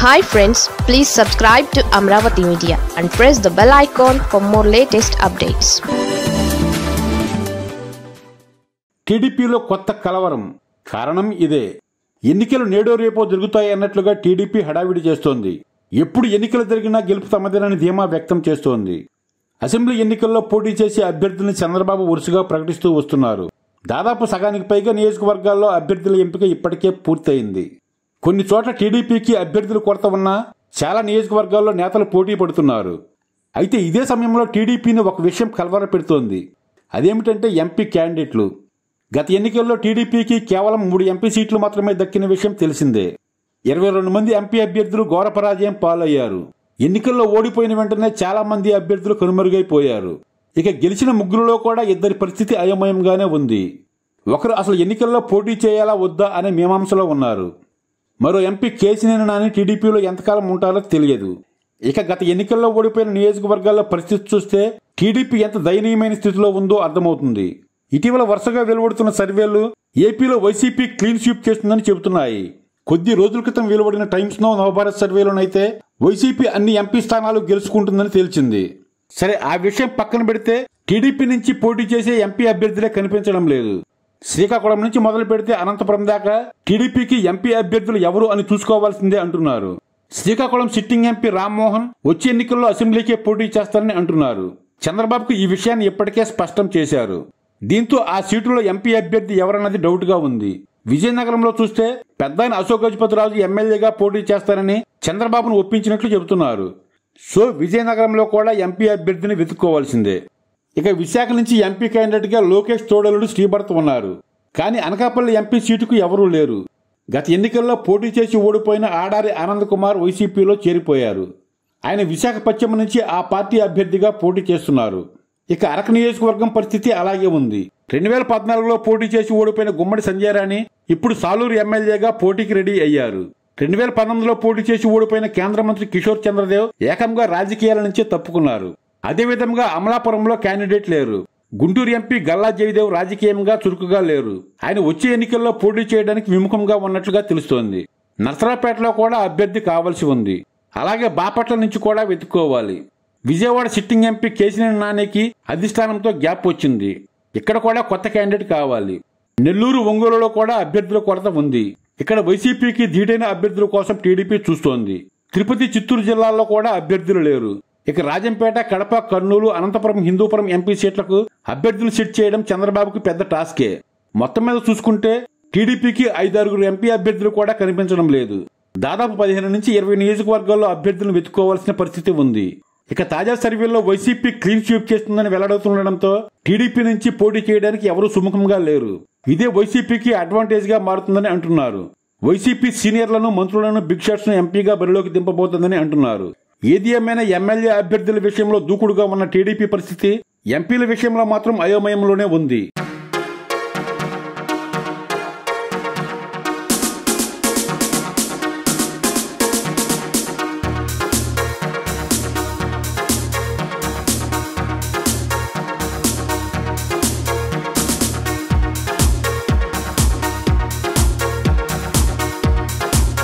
hi friends please subscribe to Amaravati media and press the bell icon for more latest updates టీడీపీలో కొత్త కలవరం కారణం ఇదే ఎన్నికలు నేడో రేపో జరుగుతాయి అన్నట్లుగా టీడీపీ హడావిడి చేస్తోంది ఎప్పుడు ఎన్నికలు జరిగినా గెలుపు తమదేనని ధీమా వ్యక్తం చేస్తోంది అసెంబ్లీ ఎన్నికల్లో పోటీ చేసే అభ్యర్థుల్ని చంద్రబాబు వరుసగా ప్రకటిస్తూ వస్తున్నారు దాదాపు సగానికి పైగా నియోజకవర్గాల్లో అభ్యర్థుల ఎంపిక ఇప్పటికే పూర్తయింది కొన్ని చోట్ల టీడీపీకి అభ్యర్థుల కొరత ఉన్నా చాలా నియోజకవర్గాల్లో నేతలు పోటీ పడుతున్నారు అయితే ఇదే సమయంలో టీడీపీని ఒక విషయం కలవర పెడుతోంది అదేమిటంటే ఎంపీ క్యాండిడేట్లు గత ఎన్నికల్లో టీడీపీకి కేవలం మూడు ఎంపీ సీట్లు మాత్రమే దక్కిన విషయం తెలిసిందే ఇరవై రెండు మంది ఎంపీ అభ్యర్థులు ఘోర పరాజయం పాలయ్యారు ఎన్నికల్లో ఓడిపోయిన వెంటనే చాలా మంది అభ్యర్థులు కనుమరుగైపోయారు ఇక గెలిచిన ముగ్గురులో కూడా ఇద్దరి పరిస్థితి అయోమయంగానే ఉంది ఒకరు అసలు ఎన్నికల్లో పోటీ చేయాలా వద్దా అనే మీమాంసలో ఉన్నారు మరో ఎంపీ కేసినేని నాని టీడీపీలో ఎంతకాలం ఉంటారో తెలియదు ఇక గత ఎన్నికల్లో ఓడిపోయిన నియోజకవర్గాల్లో పరిస్థితి చూస్తే టీడీపీ ఎంత దయనీయమైన స్థితిలో ఉందో అర్థమవుతుంది ఇటీవల వరుసగా వెలువడుతున్న సర్వేలు ఏపీలో వైసీపీ క్లీన్ స్వీప్ చేస్తుందని చెబుతున్నాయి కొద్ది రోజుల క్రితం వెలువడిన టైమ్స్ నో నవభారత్ సర్వేలోనైతే వైసీపీ అన్ని ఎంపీ స్థానాలు గెలుచుకుంటుందని తేల్చింది సరే ఆ విషయం పక్కన పెడితే టీడీపీ నుంచి పోటీ చేసే ఎంపీ అభ్యర్థులే కనిపించడం లేదు శ్రీకాకుళం నుంచి మొదలు పెడితే అనంతపురం దాకా టీడీపీకి ఎంపీ అభ్యర్థులు ఎవరు అని చూసుకోవాల్సిందే అంటున్నారు శ్రీకాకుళం సిట్టింగ్ ఎంపీ రామ్మోహన్ వచ్చే ఎన్నికల్లో అసెంబ్లీకే పోటీ చేస్తారని అంటున్నారు చంద్రబాబుకు ఈ విషయాన్ని ఇప్పటికే స్పష్టం చేశారు దీంతో ఆ సీటులో ఎంపీ అభ్యర్థి ఎవరన్నది డౌట్ గా ఉంది విజయనగరంలో చూస్తే పెద్దాయన అశోక్ గజపతిరాజు ఎమ్మెల్యేగా పోటీ చేస్తారని చంద్రబాబును ఒప్పించినట్లు చెబుతున్నారు సో విజయనగరంలో కూడా ఎంపీ అభ్యర్థిని వెతుక్కోవాల్సిందే ఇక విశాఖ నుంచి ఎంపీ క్యాండిడేట్ గా లోకేష్ తోడలుడు శ్రీభరత్ ఉన్నారు కానీ అనకాపల్లి ఎంపీ సీటుకు ఎవరూ లేరు గత ఎన్నికల్లో పోటీ చేసి ఓడిపోయిన ఆడారి ఆనంద్ కుమార్ వైసీపీలో చేరిపోయారు ఆయన విశాఖ పశ్చిమ నుంచి ఆ పార్టీ అభ్యర్థిగా పోటీ చేస్తున్నారు ఇక అరకు నియోజకవర్గం పరిస్థితి అలాగే ఉంది రెండు వేల పద్నాలుగులో పోటీ చేసి ఓడిపోయిన గుమ్మడి సంజయరాణి ఇప్పుడు సాలూరు ఎమ్మెల్యేగా పోటీకి రెడీ అయ్యారు రెండు వేల పంతొమ్మిదిలో పోటీ చేసి ఓడిపోయిన కేంద్ర మంత్రి కిషోర్ చంద్రదేవ్ ఏకంగా రాజకీయాల నుంచే తప్పుకున్నారు అదేవిధంగా అమలాపురంలో క్యాండిడేట్ లేరు గుంటూరు ఎంపీ గల్లా జయదేవ్ రాజకీయంగా చురుకుగా లేరు ఆయన వచ్చే ఎన్నికల్లో పోటీ చేయడానికి విముఖంగా ఉన్నట్లుగా తెలుస్తోంది నర్సరాపేటలో కూడా అభ్యర్థి కావాల్సి ఉంది అలాగే బాపట్ల నుంచి కూడా వెతుక్కోవాలి విజయవాడ సిట్టింగ్ ఎంపీ కేసినేని నానికి అధిష్టానంతో గ్యాప్ వచ్చింది ఇక్కడ కూడా కొత్త క్యాండిడేట్ కావాలి నెల్లూరు ఒంగోలులో కూడా అభ్యర్థుల కొరత ఉంది ఇక్కడ వైసీపీకి ధీటైన అభ్యర్థుల కోసం టీడీపీ చూస్తోంది తిరుపతి చిత్తూరు జిల్లాల్లో కూడా అభ్యర్థులు లేరు ఇక రాజంపేట కడప కర్నూలు అనంతపురం హిందూపురం ఎంపీ సీట్లకు అభ్యర్థులు సెట్ చేయడం చంద్రబాబుకు పెద్ద టాస్కే మొత్తం మీద చూసుకుంటే టీడీపీకి ఐదారుగురు ఎంపీ అభ్యర్థులు కూడా కనిపించడం లేదు దాదాపు పదిహేను నుంచి ఇరవై నియోజకవర్గాల్లో అభ్యర్థులను వెతుక్కోవాల్సిన పరిస్థితి ఉంది ఇక తాజా సర్వేల్లో వైసీపీ క్లీన్ స్వీప్ చేస్తుందని వెల్లడవుతుండటంతో టీడీపీ నుంచి పోటీ చేయడానికి ఎవరూ సుముఖంగా లేరు ఇదే వైసీపీకి అడ్వాంటేజ్ గా మారుతుందని అంటున్నారు వైసీపీ సీనియర్లను మంత్రులను బిగ్ షాట్స్ ను ఎంపీగా బరిలోకి దింపబోతోందని అంటున్నారు ఏది ఏమైనా ఎమ్మెల్యే అభ్యర్థుల విషయంలో దూకుడుగా ఉన్న టీడీపీ పరిస్థితి ఎంపీల విషయంలో మాత్రం అయోమయంలోనే ఉంది